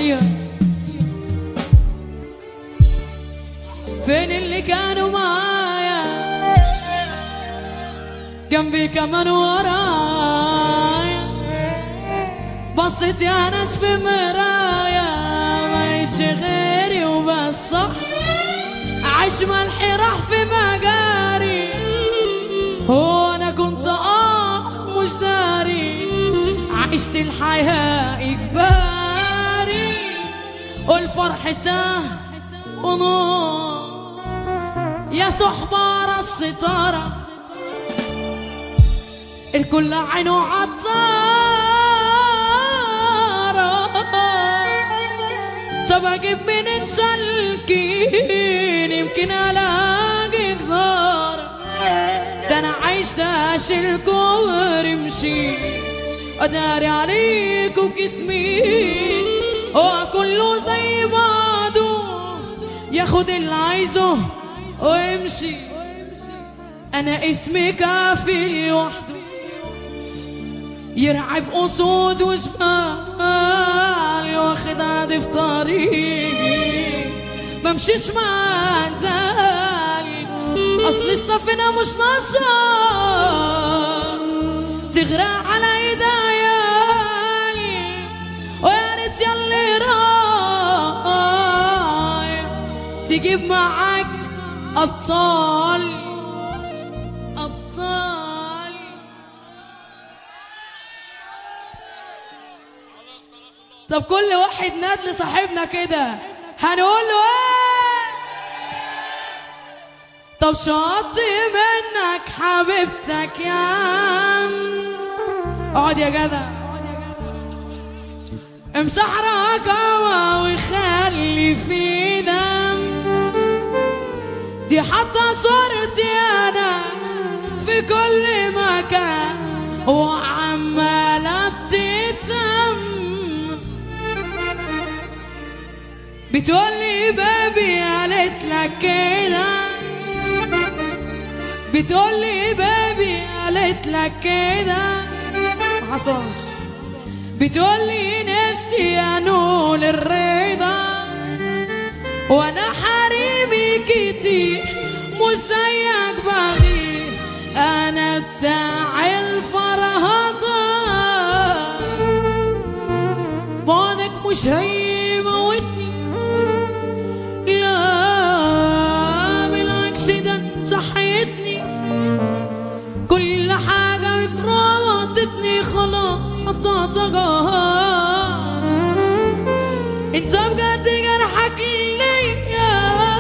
ايوه فين اللي كانوا معايا جنبي كمان ورايا بصيت يا ناس في مرايا ما لقيتش غيري وبس صح عايش ملحي راح في مجاري هو انا كنت اه مش داري عشت الحياة اجباري والفرح ساه ونور يا صحبة راس ستارة الكل عينه عطارة طب اجيب منين سلكين يمكن الاقي جزارة ده انا عايش داش الكور مشي اداري عليك وجسمي هو كله زي بعضه ياخد اللي عايزه ويمشي انا اسمي كافي لوحده يرعب اسود وجبال واخد عادي في طريقي بمشيش مع الدال اصل السفينه مش ناقصه تغرق على ايديا ويا ريت ياللي رايح تجيب معاك ابطال ابطال طب كل واحد ناد لصاحبنا كده هنقول له ايه طب شاطي منك حبيبتك يا عم اقعد يا جدع امسح رقبة وخلي في دم دي حاطة صورتي انا في كل مكان وعمالة بتتم بتقولي بابي قالت لك كده بتقولي بابي قالت لك كده ما حصلش بتقولي نفسي انول الرضا وانا حريمي كتير مش زيك بغير انا بتاع الفرهضة بعدك مش هيموتني لا بالعكس ده انت حيتني كل حاجة اتربطتني خلاص قطعتها انت بجد جرحك ليا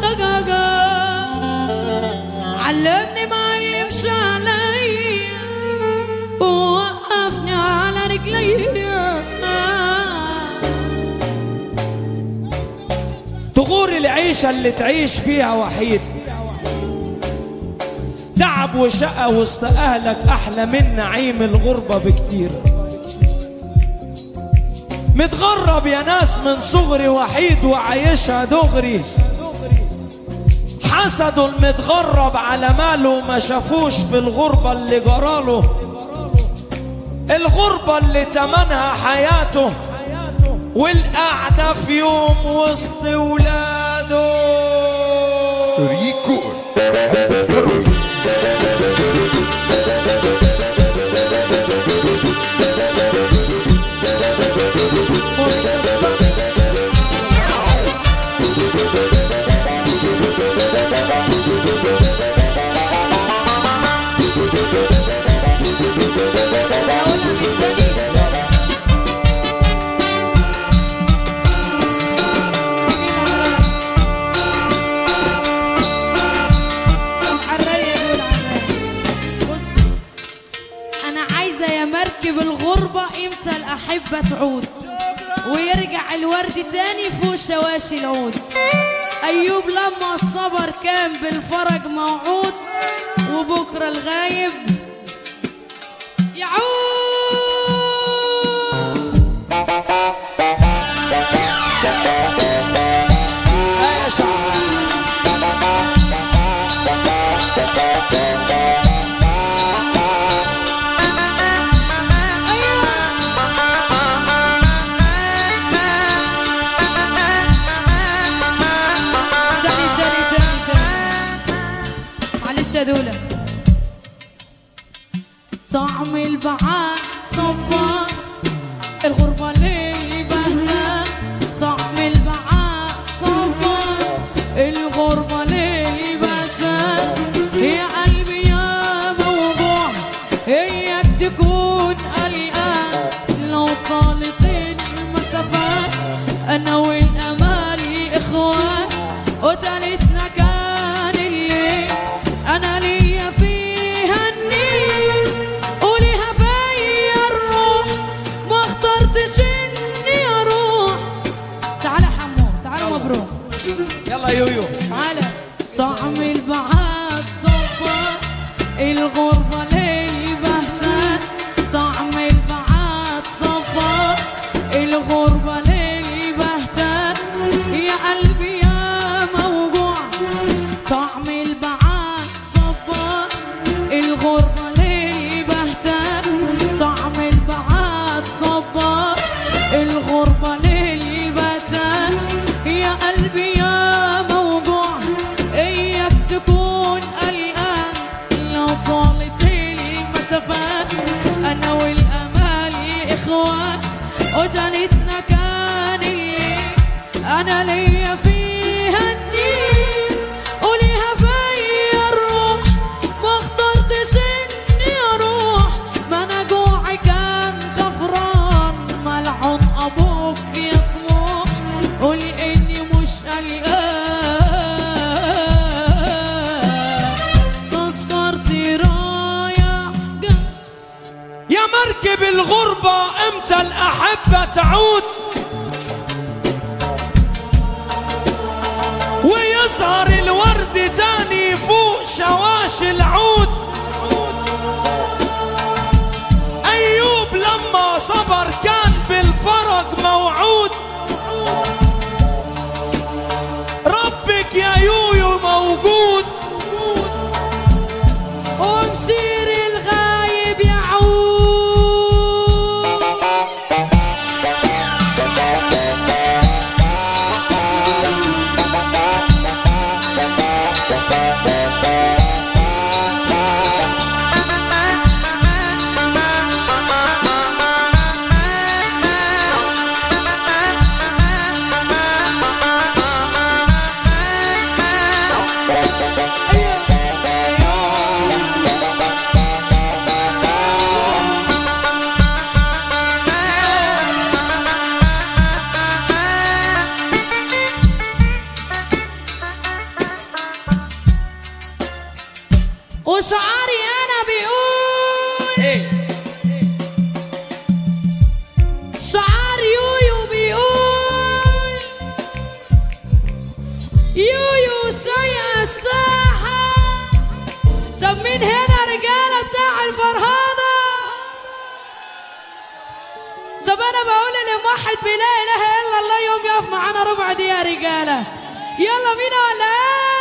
علمني معلمش عليا ووقفني على رجليا تغور العيشة اللي تعيش فيها وحيد تعب وشقة وسط أهلك أحلى من نعيم الغربة بكتير متغرب يا ناس من صغري وحيد وعايشها دغري حسدوا المتغرب على ماله ما شافوش في الغربة اللي جراله الغربة اللي تمنها حياته والقعدة في يوم وسط ولاده ريكو هروي بص انا عايزه يا مركب الغربه امتى الاحبه تعود ويرجع الورد تاني فوق شواشي العود ايوب لما الصبر كان بالفرج موعود وبكره الغايب يعود يا شعب يا دولة طعم البعاد صفا الغربة ليه بهتة طعم البعاد صفا الغربة ليه بهتة يا قلبي يا موجوع هيك تكون قلقان لو طالت المسافات انا والامال اخوان وتالتنا كان الليل انا ليا فيها النيل وليها فيا الروح ما اخترتش اني اروح تعال يا حمو تعال مبروك يلا يويو على طعم البعاد صفا الغربة ليه بهتة طعم البعاد صفا الغربة ليه بهتة يا قلبي يا موجوع طعم البعاد صفا الغربة ليه بهتة طعم البعاد صفا الغربة ليه بهتة يا قلبي يا موجوع اياك تكون قلقان لو طالت المسافات انا والامال اخوان وتالتنا كان الليل انا ليا فيها النيل وليها فيا الروح ما اخترتش اني اروح ما انا جوعي كان كفران ملعون ابوك يا طموح قول اني مش قلقان تذكرتي رايح جاي يا مركب الغربة امتى الأحبة تعود ويظهر الورد تاني فوق شواش العود أيوب لما صبر كان بالفرج موعود ربك يا يويو موجود ومسير الغايب يعود وشعاري انا بيقول ايه شعار يويو بيقول يويو سايق الساحة طب مين هنا رجالة بتاع الفرهانة طب انا بقول اللي موحد بلا اله الا الله يوم يقف معانا ربع دي يا رجالة يلا بينا ولا ايه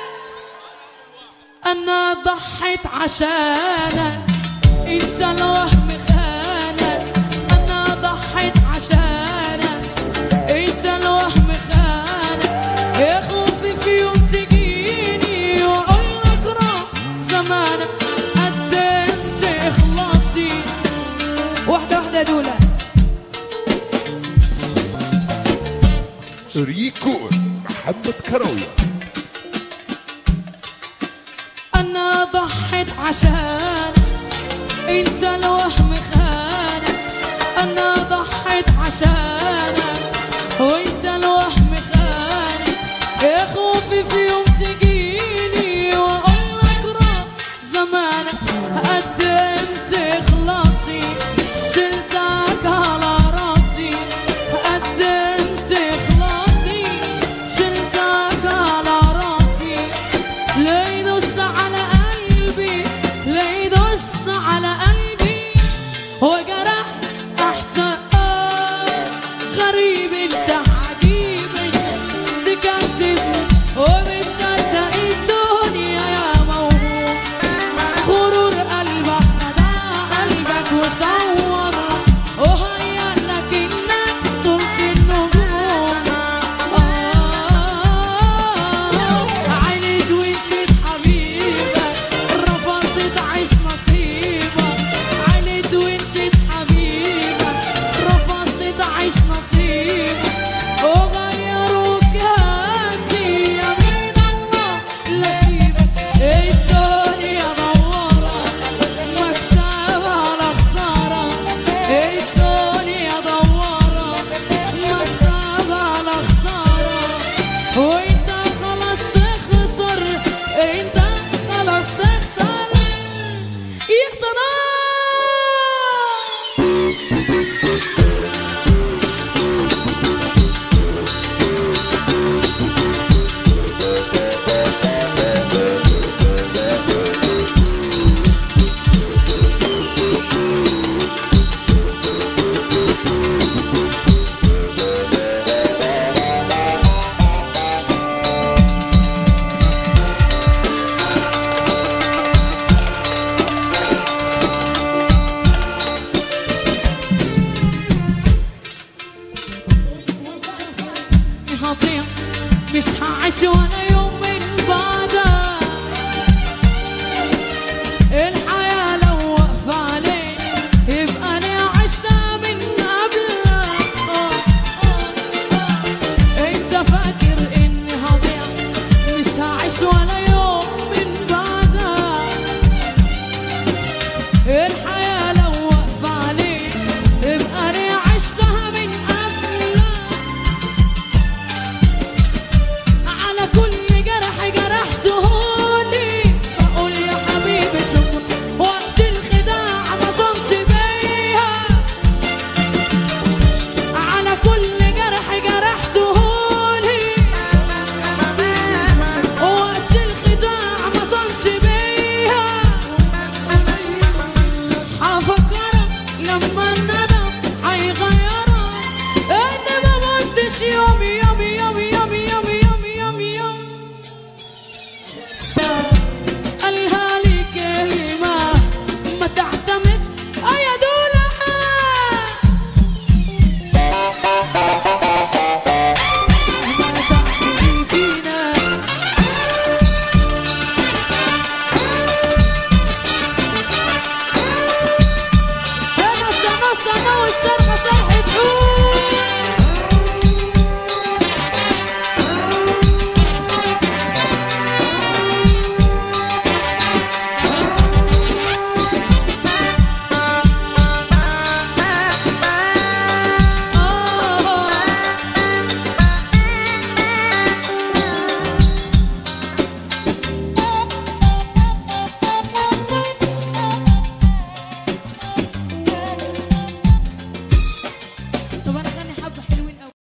انا ضحيت عشانك انت الوهم خانك انا ضحيت عشانك انت الوهم خانك يا خوفي في يوم تجيني واقول لك راح زمانك قدمت اخلاصي واحده واحده دولة ريكو محمد كراوية انا ضحيت عشانك انت الوهم خانك انا ضحيت عشانك وانت الوهم خانك يا خوفي في يوم تجيني واقول لك راح زمانك قدمت اخلاصي شلتك على راسي قدمت اخلاصي شلتك على راسي ليه دوست على قلبي ليه دوست على قلبي وجرح احسن تعيش نصيب وغيروا كاسي يمين الله لا سيبك الدنيا دوارة مكسب على خسارة الدنيا دوارة مكسب على خسارة وانت خلاص تخسر انت خلاص تخسر يخسر هطير مش هعيش ولا يوم